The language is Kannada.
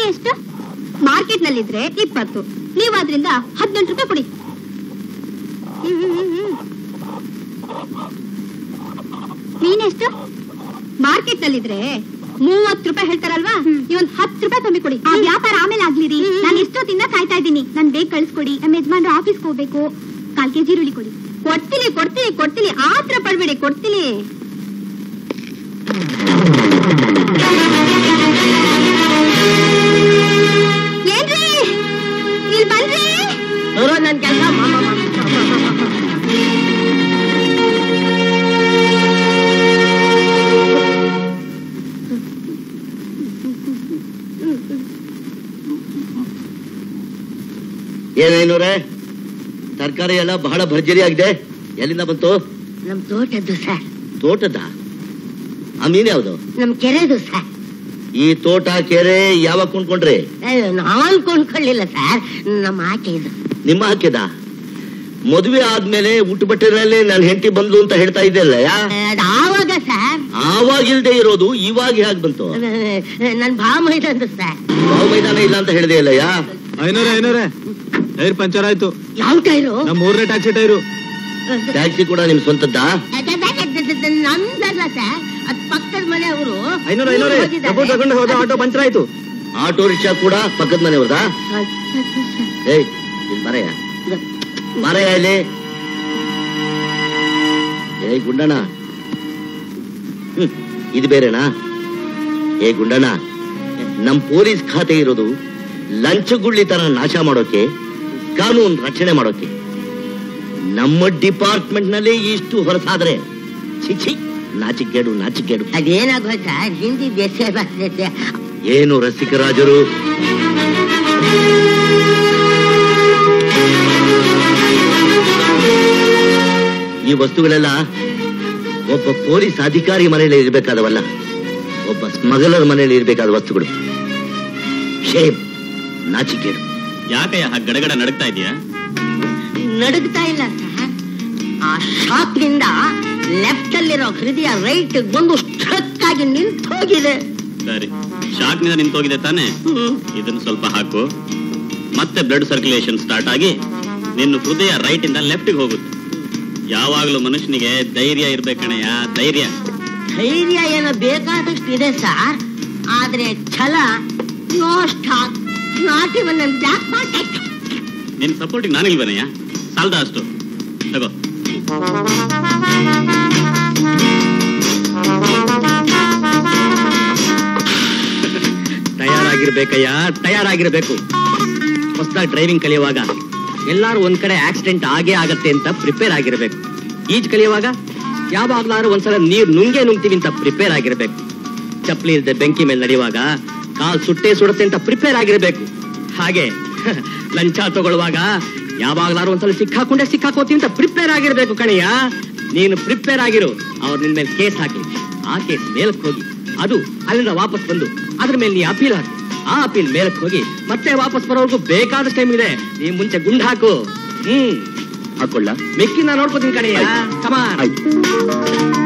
ಬೆಲೆ ಎಷ್ಟು ಮಾರ್ಕೆಟ್ ನಲ್ಲಿದ್ರೆ ಇಪ್ಪತ್ತು ನೀವು ಅದ್ರಿಂದ ಹದಿನೆಂಟು ರೂಪಾಯಿ ಕೊಡಿ ಹ್ಮ್, ಹ್ಮ್, ಹ್ಮ್, ಹ್ಮ್. ಮೀನೆಷ್ಟು ಮಾರ್ಕೆಟ್ ನಲ್ಲಿದ್ರೆ ಮೂವತ್ತು ರೂಪಾಯಿ ಹೇಳ್ತಾರಲ್ವಾ ಇವನ್ ಹತ್ತು ರೂಪಾಯಿ ಕಮ್ಮಿ ಕೊಡಿ ಆ ವ್ಯಾಪಾರ ಆಮೇಲೆ ಆಗ್ಲಿರಿ ನಾನು ಎಷ್ಟೊತ್ತಿಂದ ಕಾಯ್ತಾ ಇದ್ದೀನಿ ನನ್ ಬೇಗ ಕಳ್ಸ್ಕೊಡಿ ನಮ್ಮ ಯಜಮಾನ್ರು ಆಫೀಸ್ಗೆ ಹೋಗ್ಬೇಕು ಕಾಲ್ ಕೆಜಿ ಈರುಳ್ಳಿ ಕೊಡಿ ಕೊಡ್ತೀನಿ ಕೊಡ್ತೀನಿ ಕೊಡ್ತೀನಿ ಆತ್ರ ಪಡ್ಬೇಡಿ ಕೊಡ್ತೀನಿ ಏನ್ರಿ ಇಲ್ಲಿ ಬನ್ರಿ ನೋಡೋ ನನ್ ಕೆಲಸ ಏನೈನೂರೇ ತರಕಾರಿ ಎಲ್ಲ ಬಹಳ ಭರ್ಜರಿ ಆಗಿದೆ ಎಲ್ಲಿಂದ ಬಂತು ನಮ್ ತೋಟದ್ದು ಸರ್ ತೋಟದ ಆ ಮೀನ್ ಯಾವ್ದು ನಮ್ ಕೆರೆದು ಸರ್ ಈ ತೋಟ ಕೆರೆ ಯಾವಾಗ ಕೊಂಡ್ಕೊಂಡ್ರಿ ಅಯ್ಯೋ, ನಾನ್ ಕೊಂಡ್ಕೊಳ್ಳಿಲ್ಲ ಸರ್ ನಮ್ಮ ಆಕೆ ಇದು ನಿಮ್ಮ ಹಾಕಿದ ಮದುವೆ ಆದ್ಮೇಲೆ ಊಟ ಬಟ್ಟೆನಲ್ಲಿ ನನ್ನ ಹೆಂಡತಿ ಬಂದ್ಲು ಅಂತ ಹೇಳ್ತಾ ಇದ್ದೆಲ್ಲ ಯಾ ಅದ್ ಆವಾಗ ಸರ್ ಆವಾಗಿಲ್ದೆ ಇರೋದು ಇವಾಗ ಹೇಗ್ ಬಂತು ನನ್ ಭಾವ ಇದಂದು ಸರ್ ಯಾವ ಮೈದಾನ ಇಲ್ಲ ಅಂತ ಹೇಳ್ದೆ ಇಲ್ಲ ಯಾ ಐನೂರ ಐನೂರೇ ಟೈರ್ ಪಂಚರ್ ಆಯ್ತು ಯಾವ ಟೈರು ನಮ್ ಮೂರನೇ ಟ್ಯಾಕ್ಸಿ ಟೈರು ಟ್ಯಾಕ್ಸಿ ಕೂಡ ನಿಮ್ ಸ್ವಂತದ್ದಾ ನಮ್ದಲ್ಲ ಸರ್ ಅದ್ ಪಕ್ಕದ ಮನೆಯವರು ಐನೂರ ಐನೂರೇ ಡಬ್ಬು ತಗೊಂಡು ಹೋದ ಆಟೋ ಪಂಚರ್ ಆಯ್ತು ಆಟೋ ರಿಕ್ಷಾ ಕೂಡ ಪಕ್ಕದ ಮನೆಯವ್ರದಾ ಏಯ್ ಇಲ್ಲಿ ಬರಯ್ಯ ಬರಯ್ಯ ಇಲ್ಲಿ ಏಯ್ ಗುಂಡಣ್ಣ ಹ್ಮ್ ಇದು ಬೇರೆನಾ ಏ ಗುಂಡಣ್ಣ ನಮ್ ಪೊಲೀಸ್ ಖಾತೆ ಇರೋದು ಲಂಚಗುಳ್ಳಿ ತರ ನಾಶ ಮಾಡೋಕೆ ಕಾನೂನು ರಕ್ಷಣೆ ಮಾಡೋಕೆ ನಮ್ಮ ಡಿಪಾರ್ಟ್ಮೆಂಟ್ ನಲ್ಲಿ ಇಷ್ಟು ಹೊರಸಾದ್ರೆ ಚಿಚಿ ನಾಚಿಕೇಡು ನಾಚಿಕೇಡು ಅದೇನಾಗೋ ಸರ್ ಹಿಂದಿ ಬೇಸೆ ಬರ್ತೈತೆ ಏನು ರಸಿಕರಾಜರು ಈ ವಸ್ತುಗಳೆಲ್ಲ ಒಬ್ಬ ಪೊಲೀಸ್ ಅಧಿಕಾರಿ ಮನೆಯಲ್ಲಿ ಇರ್ಬೇಕಾದವಲ್ಲ ಒಬ್ಬ ಸ್ಮಗಲರ್ ಮನೆಯಲ್ಲಿ ಇರ್ಬೇಕಾದ ವಸ್ತುಗಳು ಶೇಮ್ ನಾಚಿಕೇಡು ಯಾಕಯ್ಯ ಹಾಗೆ ಗಡಗಡ ನಡಕ್ತಾ ಇದೆಯಾ ನಡುಗ್ತಾ ಇಲ್ಲ ಸರ್ ಆ ಶಾಕ್ ನಿಂದ ಲೆಫ್ಟ್ ಅಲ್ಲಿರೋ ಹೃದಯ ರೈಟ್ ಬಂದು ಸ್ಟ್ರಕ್ ಆಗಿ ನಿಂತು ಹೋಗಿದೆ ಸರಿ ಶಾಕ್ನಿಂದ ನಿಂತೋಗಿದೆ ತಾನೆ ಹ್ಮ್. ಇದನ್ನ ಸ್ವಲ್ಪ ಹಾಕು ಮತ್ತೆ ಬ್ಲಡ್ ಸರ್ಕ್ಯುಲೇಷನ್ ಸ್ಟಾರ್ಟ್ ಆಗಿ ನಿನ್ನ ಹೃದಯ ರೈಟ್ ಇಂದ ಲೆಫ್ಟ್ಗೆ ಹೋಗುತ್ತೆ ಯಾವಾಗ್ಲೂ ಮನುಷ್ಯನಿಗೆ ಧೈರ್ಯ ಇರ್ಬೇಕಣಯ್ಯ ಧೈರ್ಯ ಧೈರ್ಯ ಏನೋ ಬೇಕಾದಷ್ಟು ಇದೆ ಸರ್ ಆದ್ರೆ ಛಲ no stock not even black market ನಿನ್ ಸಪೋರ್ಟಿಗೆ ನಾನಿಲ್ವೇನಯ್ಯ ಸಾಲ್ದ ಅಷ್ಟು ತಗೋ ತಯಾರಾಗಿರ್ಬೇಕಯ್ಯ ತಯಾರಾಗಿರ್ಬೇಕು ಹೊಸದಾಗಿ ಡ್ರೈವಿಂಗ್ ಕಲಿಯುವಾಗ ಎಲ್ಲಾರು ಒಂದ್ ಕಡೆ ಆಕ್ಸಿಡೆಂಟ್ ಆಗೇ ಆಗತ್ತೆ ಅಂತ ಪ್ರಿಪೇರ್ ಆಗಿರ್ಬೇಕು ಈಜ್ ಕಲಿಯುವಾಗ ಯಾವಾಗ್ಲಾರು ಒಂದ್ಸಲ ನೀರ್ ನುಂಗೆ ನುಂಗ್ತೀವಿ ಅಂತ ಪ್ರಿಪೇರ್ ಆಗಿರ್ಬೇಕು ಚಪ್ಪಲಿ ಇಲ್ದೆ ಬೆಂಕಿ ಮೇಲೆ ನಡೆಯುವಾಗ ಕಾಲ್ ಸುಟ್ಟೆ ಸುಡುತ್ತೆ ಅಂತ ಪ್ರಿಪೇರ್ ಆಗಿರ್ಬೇಕು ಹಾಗೆ ಲಂಚ ತಗೊಳ್ಳುವಾಗ ಯಾವಾಗ್ಲಾರು ಒಂದ್ಸಲ ಸಿಕ್ಕಾಕೊಂಡೆ ಸಿಕ್ಕಾಕೋತೀವಿ ಅಂತ ಪ್ರಿಪೇರ್ ಆಗಿರ್ಬೇಕು ಕಣಯ್ಯ ನೀನು ಪ್ರಿಪೇರ್ ಆಗಿರು ಅವ್ರ ನಿನ್ ಮೇಲೆ ಕೇಸ್ ಹಾಕಿ ಆ ಕೇಸ್ ಮೇಲಕ್ ಹೋಗಿ ಅದು ಅಲ್ಲಿಂದ ವಾಪಸ್ ಬಂದು ಅದ್ರ ಮೇಲೆ ನೀ ಅಪೀಲ್ ಹಾಕು ಆ ಅಪೀಲ್ ಮೇಲಕ್ ಹೋಗಿ ಮತ್ತೆ ವಾಪಸ್ ಬರೋವರೆಗೂ ಬೇಕಾದಷ್ಟು ಟೈಮ್ ಇದೆ ನೀ ಮುಂಚೆ ಗುಂಡ್ ಹಾಕು ಹ್ಮ್ ಹಾಕೊಳ್ಳ ಮಿಕ್ಕಿ ನಾ ನೋಡ್ಕೋತೀನಿ ಕಣಯ್ಯ ಕಮಾನ್